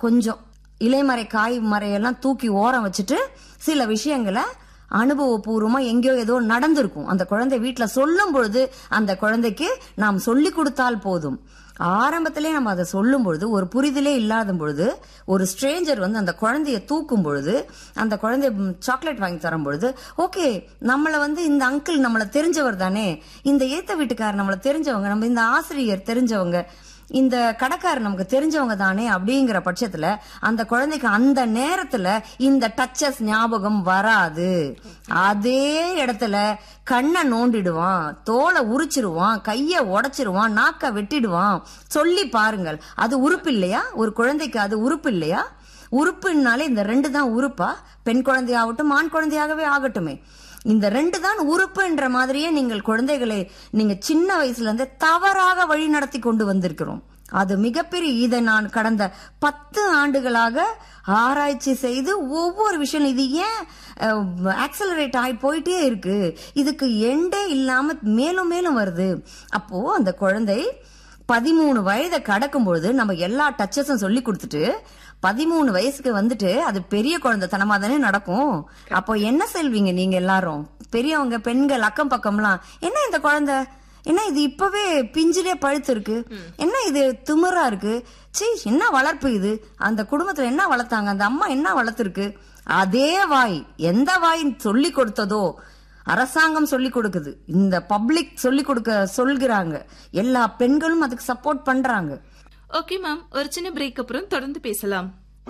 கொஞ்சம் இலைமறை காய் மறையெல்லாம் தூக்கி ஓரம் வச்சுட்டு சில விஷயங்களை அனுபவபூர்வமா எங்கேயோ ஏதோ நடந்திருக்கும் அந்த குழந்தை வீட்டுல சொல்லும் பொழுது அந்த குழந்தைக்கு நாம் சொல்லி கொடுத்தால் போதும் ஆரம்பத்திலே நம்ம அதை சொல்லும் பொழுது ஒரு புரிதலே இல்லாத பொழுது ஒரு ஸ்ட்ரேஞ்சர் வந்து அந்த குழந்தைய தூக்கும் பொழுது அந்த குழந்தை சாக்லேட் வாங்கி தரும் பொழுது ஓகே நம்மள வந்து இந்த அங்கிள் நம்மள தெரிஞ்சவர் தானே இந்த ஏத்த வீட்டுக்காரர் நம்மள தெரிஞ்சவங்க நம்ம இந்த ஆசிரியர் தெரிஞ்சவங்க இந்த கடைக்காரர் நமக்கு தெரிஞ்சவங்க தானே அப்படிங்கிற பட்சத்துல அந்த குழந்தைக்கு அந்த நேரத்துல இந்த டச்சஸ் ஞாபகம் வராது அதே இடத்துல கண்ணை நோண்டிடுவான் தோலை உரிச்சிருவான் கைய உடைச்சிருவான் நாக்க வெட்டிடுவான் சொல்லி பாருங்கள் அது உறுப்பு இல்லையா ஒரு குழந்தைக்கு அது உறுப்பு இல்லையா உறுப்புனாலே இந்த ரெண்டு தான் உறுப்பா பெண் குழந்தையாகட்டும் ஆண் குழந்தையாகவே ஆகட்டுமே இந்த ரெண்டு தான் உறுப்புன்ற மாதிரியே நீங்கள் குழந்தைகளை நீங்க சின்ன வயசுல இருந்து தவறாக வழி நடத்தி கொண்டு வந்திருக்கிறோம் அது மிகப்பெரிய இதை நான் கடந்த பத்து ஆண்டுகளாக ஆராய்ச்சி செய்து ஒவ்வொரு விஷயம் இது ஏன் ஆக்சலரேட் ஆகி போயிட்டே இருக்கு இதுக்கு எண்டே இல்லாம மேலும் மேலும் வருது அப்போ அந்த குழந்தை பதிமூணு வயதை கடக்கும் பொழுது நம்ம எல்லா டச்சஸும் சொல்லி கொடுத்துட்டு பதிமூணு வயசுக்கு வந்துட்டு அது பெரிய குழந்தைத்தனமா தானே நடக்கும் அப்போ என்ன செல்வீங்க நீங்க எல்லாரும் பெரியவங்க பெண்கள் அக்கம் பக்கம்லாம் என்ன இந்த குழந்தை என்ன இது இப்பவே பிஞ்சிலே பழுத்து இருக்கு என்ன இது திமிரா இருக்கு சீ என்ன வளர்ப்பு இது அந்த குடும்பத்துல என்ன வளர்த்தாங்க அந்த அம்மா என்ன வளர்த்துருக்கு அதே வாய் எந்த வாய் சொல்லி கொடுத்ததோ அரசாங்கம் சொல்லி கொடுக்குது இந்த பப்ளிக் சொல்லி கொடுக்க சொல்கிறாங்க எல்லா பெண்களும் அதுக்கு சப்போர்ட் பண்றாங்க ஓகே மேம் ஒரு சின்ன பிரேக் அப்புறம் தொடர்ந்து பேசலாம்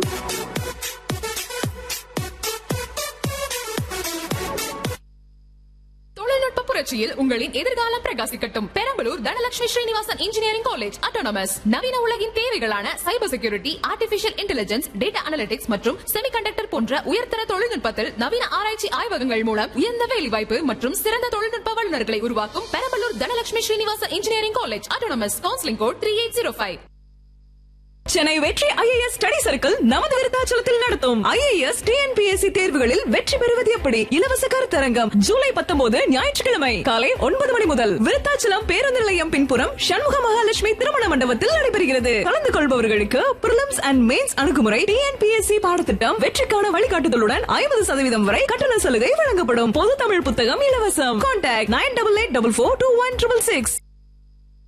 தொழில்நுட்ப புரட்சியில் உங்களின் எதிர்காலம் பிரகாசிக்கட்டும் Perambalur Dhanalakshmi Srinivasan engineering college autonomous நவீன உலகின் தேவைகளான cyber security artificial intelligence data analytics மற்றும் செமிகண்டக்டர் போன்ற உயர்தர தொழில்நுட்பத்தில் நவீன ஆராய்ச்சி ஆய்வகங்கள் மூலம் உயர்ந்த வேலைவாய்ப்பு மற்றும் சிறந்த தொழில்நுட்ப வல்லுநர்களை உருவாக்கும் Perambalur Dhanalakshmi Srinivasan engineering college autonomous counselling code three eight zero five Chennai Vetri IAS study circle நமது விருத்தாச்சலத்தில் நடத்தும் ஐஏஎஸ் டிஎன்பிஎஸ்சி தேர்வுகளில் வெற்றி பெறுவது எப்படி இலவச கருத்தரங்கம் ஜூலை பத்தொன்பது ஞாயிற்றுக்கிழமை காலை ஒன்பது மணி முதல் விருத்தாச்சலம் பேருந்து நிலையம் பின்புறம் சண்முக மகாலட்சுமி திருமண மண்டபத்தில் நடைபெறுகிறது கலந்து கொள்பவர்களுக்கு பிரிலிம்ஸ் அண்ட் மெயின்ஸ் அணுகுமுறை டிஎன்பிஎஸ்சி பாடத்திட்டம் வெற்றிக்கான வழிகாட்டுதலுடன் ஐம்பது சதவீதம் வரை கட்டண சலுகை வழங்கப்படும் பொது தமிழ் புத்தகம் இலவசம் contact nine double eight double four two one triple six